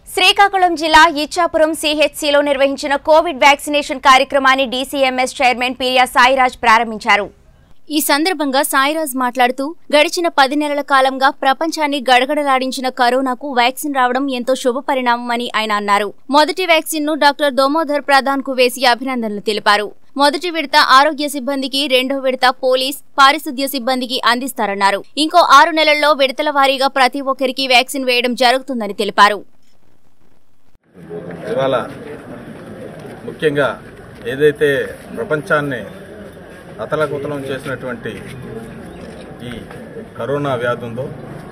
శ్రీకాకుళం జిల్లా ఇచ్చాపురం సిహెచ్సిలో నిర్వహించిన కోవిడ్ వ్యాక్సినేషన్ కార్యక్రమాన్ని డీసీఎంఎస్ చైర్మన్ పిరియా సాయిరాజ్ ప్రారంభించారు ఈ సందర్భంగా సాయిరాజ్ మాట్లాడుతూ గడిచిన పది నెలల కాలంగా ప్రపంచాన్ని గడగడలాడించిన కరోనాకు వ్యాక్సిన్ రావడం ఎంతో శుభ పరిణామమని ఆయన అన్నారు మొదటి వ్యాక్సిన్ ను డాక్టర్ దోమోధర్ ప్రధాన్ కు వేసి అభినందనలు తెలిపారు మొదటి విడత ఆరోగ్య సిబ్బందికి రెండో విడత పోలీస్ పారిశుద్ధ్య సిబ్బందికి అందిస్తారన్నారు ఇంకో ఆరు నెలల్లో విడతల వారీగా ప్రతి ఒక్కరికి వ్యాక్సిన్ వేయడం జరుగుతుందని తెలిపారు ఇవాళ ముఖ్యంగా ఏదైతే ప్రపంచాన్ని అతలకుతలం చేసినటువంటి ఈ కరోనా వ్యాధి ఉందో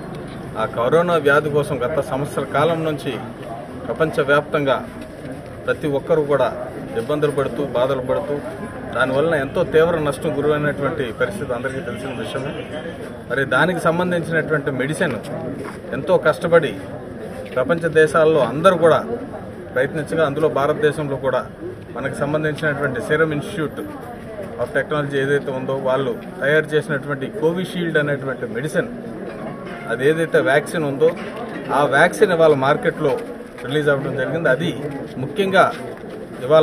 ఆ కరోనా వ్యాధి కోసం గత సంవత్సర కాలం నుంచి ప్రపంచవ్యాప్తంగా ప్రతి ఒక్కరూ కూడా ఇబ్బందులు పడుతూ బాధలు పడుతూ దానివలన ఎంతో తీవ్ర నష్టం గురైనటువంటి పరిస్థితి అందరికీ తెలిసిన విషయమే మరి దానికి సంబంధించినటువంటి మెడిసిన్ ఎంతో కష్టపడి ప్రపంచ దేశాల్లో అందరూ కూడా ప్రయత్నించగా అందులో భారతదేశంలో కూడా మనకు సంబంధించినటువంటి సీరం ఇన్స్టిట్యూట్ ఆఫ్ టెక్నాలజీ ఏదైతే ఉందో వాళ్ళు తయారు చేసినటువంటి కోవిషీల్డ్ అనేటువంటి మెడిసిన్ అది ఏదైతే వ్యాక్సిన్ ఉందో ఆ వ్యాక్సిన్ ఇవాళ మార్కెట్లో రిలీజ్ అవ్వడం జరిగింది అది ముఖ్యంగా ఇవాళ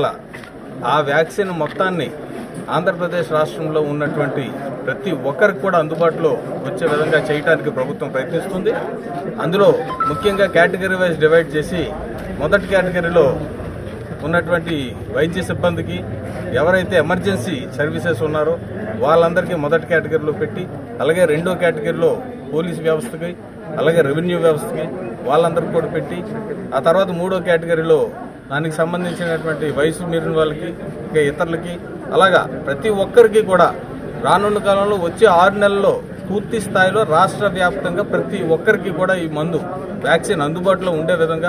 ఆ వ్యాక్సిన్ మొత్తాన్ని ఆంధ్రప్రదేశ్ రాష్ట్రంలో ఉన్నటువంటి ప్రతి ఒక్కరికి కూడా అందుబాటులో వచ్చే విధంగా చేయడానికి ప్రభుత్వం ప్రయత్నిస్తుంది అందులో ముఖ్యంగా కేటగిరీ వైజ్ డివైడ్ చేసి మొదటి కేటగిరీలో ఉన్నటువంటి వైద్య సిబ్బందికి ఎవరైతే ఎమర్జెన్సీ సర్వీసెస్ ఉన్నారో వాళ్ళందరికీ మొదటి కేటగిరీలో పెట్టి అలాగే రెండో కేటగిరీలో పోలీస్ వ్యవస్థకి అలాగే రెవెన్యూ వ్యవస్థకి వాళ్ళందరికీ కూడా పెట్టి ఆ తర్వాత మూడో కేటగిరీలో దానికి సంబంధించినటువంటి వయసు మీరిన వాళ్ళకి ఇంకా ఇతరులకి అలాగా ప్రతి ఒక్కరికి కూడా రానున్న కాలంలో వచ్చే ఆరు నెలల్లో పూర్తి స్థాయిలో రాష్ట్ర వ్యాప్తంగా ప్రతి ఒక్కరికి కూడా ఈ మందు వ్యాక్సిన్ అందుబాటులో ఉండే విధంగా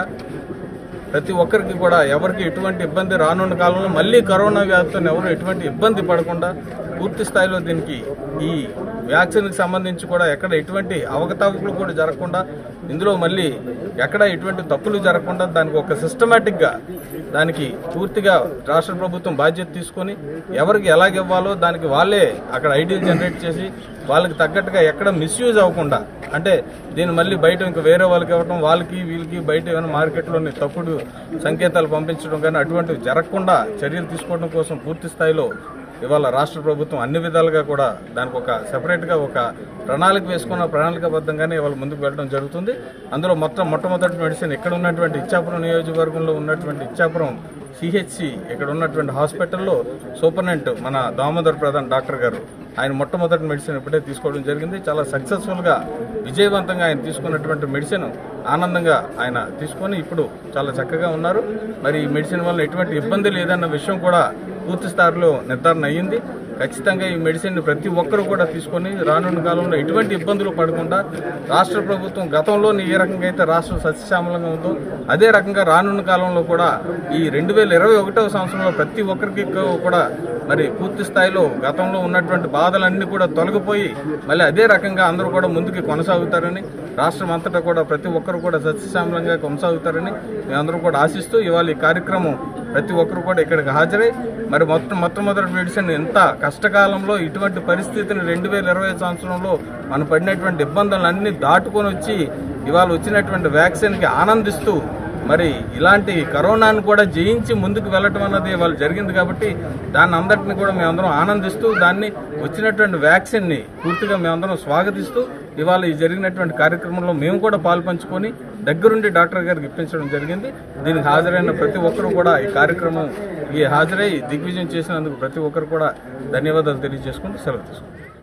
ప్రతి ఒక్కరికి కూడా ఎవరికి ఎటువంటి ఇబ్బంది రానున్న కాలంలో మళ్ళీ కరోనా వ్యాధితో ఎవరు ఎటువంటి ఇబ్బంది పడకుండా పూర్తి స్థాయిలో దీనికి ఈ వ్యాక్సిన్కి సంబంధించి కూడా ఎక్కడ ఎటువంటి అవకతవకలు కూడా జరగకుండా ఇందులో మళ్ళీ ఎక్కడ ఎటువంటి తప్పులు జరగకుండా దానికి ఒక సిస్టమేటిక్గా దానికి పూర్తిగా రాష్ట్ర ప్రభుత్వం బాధ్యత తీసుకొని ఎవరికి ఎలాగ ఇవ్వాలో దానికి వాళ్ళే అక్కడ ఐడియా జనరేట్ చేసి వాళ్ళకి తగ్గట్టుగా ఎక్కడ మిస్యూజ్ అవ్వకుండా అంటే దీన్ని మళ్ళీ బయట ఇంకా వేరే వాళ్ళకి ఇవ్వడం వాళ్ళకి వీళ్ళకి బయట ఏమైనా మార్కెట్లోని తప్పుడు సంకేతాలు పంపించడం కానీ అటువంటివి జరగకుండా చర్యలు తీసుకోవడం కోసం పూర్తి స్థాయిలో ఇవాళ రాష్ట్ర ప్రభుత్వం అన్ని విధాలుగా కూడా దానికి ఒక సెపరేట్గా ఒక ప్రణాళిక వేసుకున్న ప్రణాళికబద్ధంగానే ఇవాళ ముందుకు వెళ్ళడం జరుగుతుంది అందులో మొత్తం మొట్టమొదటి మెడిసిన్ ఇక్కడ ఉన్నటువంటి ఇచ్చాపురం నియోజకవర్గంలో ఉన్నటువంటి ఇచ్చాపురం సిహెచ్సి ఇక్కడ ఉన్నటువంటి హాస్పిటల్లో సూపరింటెండెంట్ మన దామోదర్ ప్రధాన్ డాక్టర్ గారు ఆయన మొట్టమొదటి మెడిసిన్ ఇప్పుడే తీసుకోవడం జరిగింది చాలా సక్సెస్ఫుల్గా విజయవంతంగా ఆయన తీసుకున్నటువంటి మెడిసిన్ ఆనందంగా ఆయన తీసుకొని ఇప్పుడు చాలా చక్కగా ఉన్నారు మరి ఈ మెడిసిన్ వల్ల ఎటువంటి ఇబ్బంది లేదన్న విషయం కూడా పూర్తి స్థాయిలో నిర్ధారణ అయ్యింది ఖచ్చితంగా ఈ మెడిసిన్ ప్రతి ఒక్కరూ కూడా తీసుకొని రానున్న కాలంలో ఎటువంటి ఇబ్బందులు పడకుండా రాష్ట్ర ప్రభుత్వం గతంలో ఏ రకంగా అయితే రాష్ట్రం సస్యశ్యామలంగా ఉందో అదే రకంగా రానున్న కాలంలో కూడా ఈ రెండు వేల ఇరవై ఒకటవ సంవత్సరంలో ప్రతి ఒక్కరికి కూడా మరి పూర్తి స్థాయిలో గతంలో ఉన్నటువంటి బాధలన్నీ కూడా తొలగిపోయి మళ్ళీ అదే రకంగా అందరూ కూడా ముందుకు కొనసాగుతారని రాష్ట్రం అంతటా కూడా ప్రతి ఒక్కరు కూడా సస్యశ్యామలంగా కొనసాగుతారని మేమందరం కూడా ఆశిస్తూ ఇవాళ ఈ కార్యక్రమం ప్రతి ఒక్కరు కూడా ఇక్కడికి హాజరై మరి మొత్తం మొట్టమొదటి మెడిసిన్ ఎంత కష్టకాలంలో ఇటువంటి పరిస్థితిని రెండు వేల ఇరవై సంవత్సరంలో మనం పడినటువంటి ఇబ్బందులన్నీ దాటుకొని వచ్చి ఇవాళ వచ్చినటువంటి వ్యాక్సిన్కి ఆనందిస్తూ మరి ఇలాంటి కరోనాను కూడా జయించి ముందుకు వెళ్ళటం అన్నది వాళ్ళు జరిగింది కాబట్టి దాన్ని అందరిని కూడా మేమందరం ఆనందిస్తూ దాన్ని వచ్చినటువంటి వ్యాక్సిన్ని పూర్తిగా మేమందరం స్వాగతిస్తూ ఇవాళ ఈ జరిగినటువంటి కార్యక్రమంలో మేము కూడా పాల్పంచుకొని దగ్గరుండి డాక్టర్ గారికి ఇప్పించడం జరిగింది దీనికి హాజరైన ప్రతి ఒక్కరు కూడా ఈ కార్యక్రమం ఈ హాజరై దిగ్విజయం చేసినందుకు ప్రతి ఒక్కరు కూడా ధన్యవాదాలు తెలియజేసుకుంటూ సెలవు తీసుకుంటాం